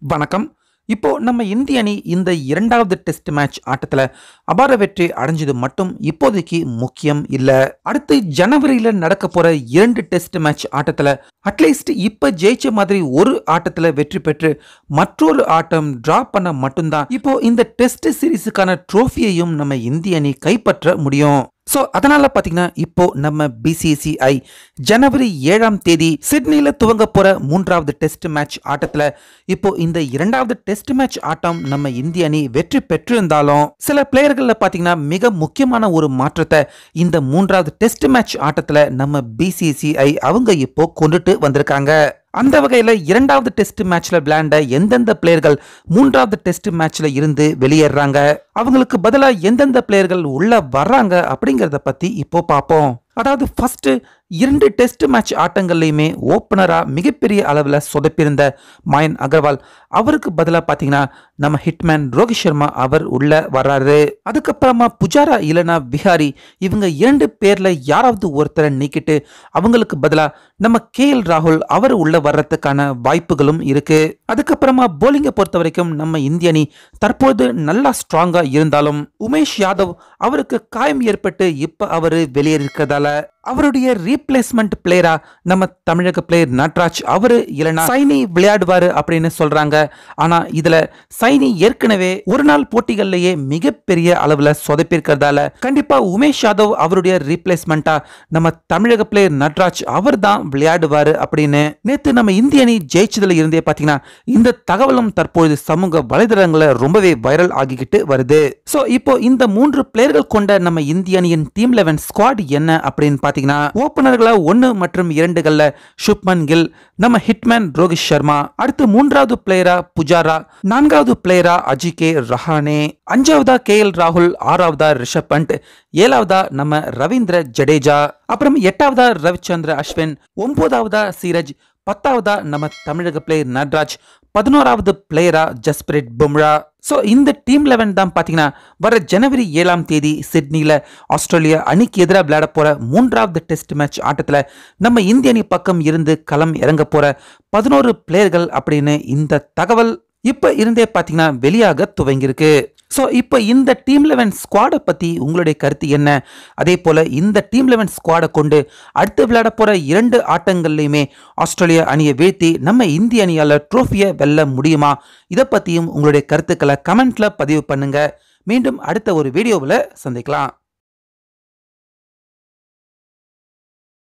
வணக்கம் இப்போ நம்ம இந்திய அணி இந்த இரண்டாவது டெஸ்ட் மேட்ச் ஆட்டத்துல அபார வெற்றி அடைஞ்சது மட்டும் இப்போதைக்கு முக்கியம் இல்ல அடுத்து ஜனவரியில நடக்க போற இரண்டு டெஸ்ட் மேட்ச் ஆட்டத்துல அட்லீஸ்ட் இப்ப ஜெயிச்ச மாதிரி ஒரு ஆட்டத்துல வெற்றி பெற்று மற்றொரு ஆட்டம் டிரா பண்ண மட்டும்தான் இப்போ இந்த டெஸ்ட் சீரிஸுக்கான ட்ரோஃபியையும் நம்ம இந்திய அணி கைப்பற்ற முடியும் ஸோ அதனால பார்த்தீங்கன்னா இப்போ நம்ம பிசிசிஐ ஜனவரி ஏழாம் தேதி சிட்னியில் துவங்க போற மூன்றாவது டெஸ்ட் மேட்ச் ஆட்டத்தில் இப்போ இந்த இரண்டாவது டெஸ்ட் மேட்ச் ஆட்டம் நம்ம இந்திய அணி வெற்றி பெற்றிருந்தாலும் சில பிளேயர்களில் பார்த்தீங்கன்னா மிக முக்கியமான ஒரு மாற்றத்தை இந்த மூன்றாவது டெஸ்ட் மேட்ச் ஆட்டத்தில் நம்ம பிசிசிஐ அவங்க இப்போ கொண்டுட்டு வந்திருக்காங்க அந்த வகையில் இரண்டாவது டெஸ்ட் மேட்ச்ல விளையாண்ட எந்தெந்த பிளேயர்கள் மூன்றாவது டெஸ்ட் மேட்ச்ல இருந்து வெளியேறாங்க அவங்களுக்கு பதிலாக எந்தெந்த பிளேயர்கள் உள்ள வர்றாங்க அப்படிங்கிறத பத்தி இப்போ பார்ப்போம் அதாவது ஃபர்ஸ்ட் இரண்டு டெஸ்ட் மேட்ச் ஆட்டங்கள்லையுமே ஓப்பனரா மிகப்பெரிய அளவில் சொதப்பியிருந்த மயன் அகர்வால் அவருக்கு பதிலாக பார்த்தீங்கன்னா நம்ம ஹிட்மேன் ரோஹித் சர்மா அவர் உள்ள வர்றாரு அதுக்கப்புறமா புஜாரா இல்லனா விஹாரி இவங்க இரண்டு பேர்ல யாராவது ஒருத்தரை நீக்கிட்டு அவங்களுக்கு பதிலாக நம்ம கே எல் ராகுல் அவர் உள்ள வர்றதுக்கான வாய்ப்புகளும் இருக்கு அதுக்கப்புறமா போலிங்கை பொறுத்த வரைக்கும் நம்ம இந்திய அணி தற்போது நல்லா ஸ்ட்ராங்கா இருந்தாலும் உமேஷ் யாதவ் அவருக்கு காயம் ஏற்பட்டு இப்ப அவரு வெளியேறிருக்கிறதால அவருடைய ரீப்ளேஸ்மெண்ட் பிளேயரா நம்ம தமிழக பிளேயர் நட்ராஜ் அவரு இல்லைன்னா சைனி விளையாடுவாரு அப்படின்னு சொல்றாங்க ஆனா இதுல சைனி ஏற்கனவே ஒரு நாள் போட்டிகள்லயே மிகப்பெரிய அளவுல சொதப்பிருக்கிறதால கண்டிப்பா உமேஷ் யாதவ் அவருடைய ரீப்ளேஸ்மெண்டா நம்ம தமிழக பிளேயர் நட்ராஜ் அவர் தான் விளையாடுவாரு அப்படின்னு நேத்து நம்ம இந்திய அணி ஜெயிச்சதுல இருந்தே பாத்தீங்கன்னா இந்த தகவலும் தற்பொழுது சமூக வலைதளங்கள்ல ரொம்பவே வைரல் ஆகிக்கிட்டு வருது சோ இப்போ இந்த மூன்று பிளேயர்கள் கொண்ட நம்ம இந்திய அணியின் டீம் லெவன் ஸ்குவாட் என்ன அப்படின்னு பாத்தீங்கன்னா ஓபனர்களா ஒன்னு மற்றும் இரண்டுகள்ல சுப்மன் கில் நம்ம ஹிட்மேன் ரோஹித் சர்மா அடுத்து மூன்றாவது பிளேயரா புஜாரா நான்காவது பிளேயரா அஜிகே ரஹானே அஞ்சாவதா கே எல் ராகுல் ஆறாவதா ரிஷப் பண்ட் ஏழாவதா நம்ம ரவீந்திர ஜடேஜா அப்புறம் எட்டாவதா ரவிச்சந்திர அஸ்வின் ஒன்பதாவதா சீரஜ் பத்தாவதா நம்ம தமிழக பிளேயர் நட்ராஜ் பதினோராவது பிளேயரா ஜஸ்பிரிட் பும்ரா ஸோ இந்த டீம் லெவன் தான் பார்த்தீங்கன்னா வர ஜனவரி ஏழாம் தேதி சிட்னியில் ஆஸ்திரேலியா அணிக்கு எதிராக விளையாட போகிற மூன்றாவது டெஸ்ட் மேட்ச் ஆட்டத்தில் நம்ம இந்திய அணி பக்கம் இருந்து களம் இறங்க போகிற பதினோரு பிளேயர்கள் அப்படின்னு இந்த தகவல் இப்போ இருந்தே பார்த்தீங்கன்னா வெளியாக துவங்கியிருக்கு ஸோ இப்போ இந்த டீம் லெவன் ஸ்குவாடை பற்றி உங்களுடைய கருத்து என்ன அதே போல் இந்த டீம் லெவன் ஸ்குவாடை கொண்டு அடுத்து விளையாட போகிற இரண்டு ஆட்டங்கள்லையுமே ஆஸ்திரேலியா அணியை வீழ்த்தி நம்ம இந்திய அணியால் ட்ரோஃபியை வெல்ல முடியுமா இதை பற்றியும் உங்களுடைய கருத்துக்களை கமெண்ட்ல பதிவு பண்ணுங்க மீண்டும் அடுத்த ஒரு வீடியோவில் சந்திக்கலாம்